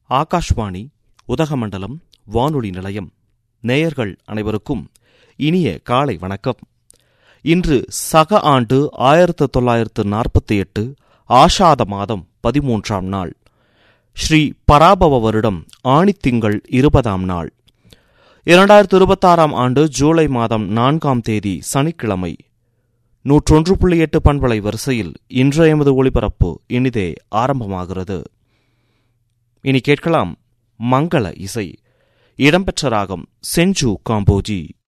ஆகாஷ்வாணி உதகமண்டலம் வானொலி நிலையம் நேயர்கள் அனைவருக்கும் இனிய காலை வணக்கம் இன்று சக ஆண்டு ஆயிரத்து தொள்ளாயிரத்து நாற்பத்தி எட்டு ஆஷாத மாதம் பதிமூன்றாம் நாள் ஸ்ரீ பராபவ வருடம் ஆணித்திங்கள் இருபதாம் நாள் இரண்டாயிரத்து இருபத்தாறாம் ஆண்டு ஜூலை மாதம் நான்காம் தேதி சனிக்கிழமை நூற்றொன்று புள்ளி எட்டு பண்பலை வரிசையில் இன்றைய எமது ஒளிபரப்பு இனிதே ஆரம்பமாகிறது இனி கேட்கலாம் மங்கள இசை இடம்பெற்ற ராகம் செஞ்சு காம்போஜி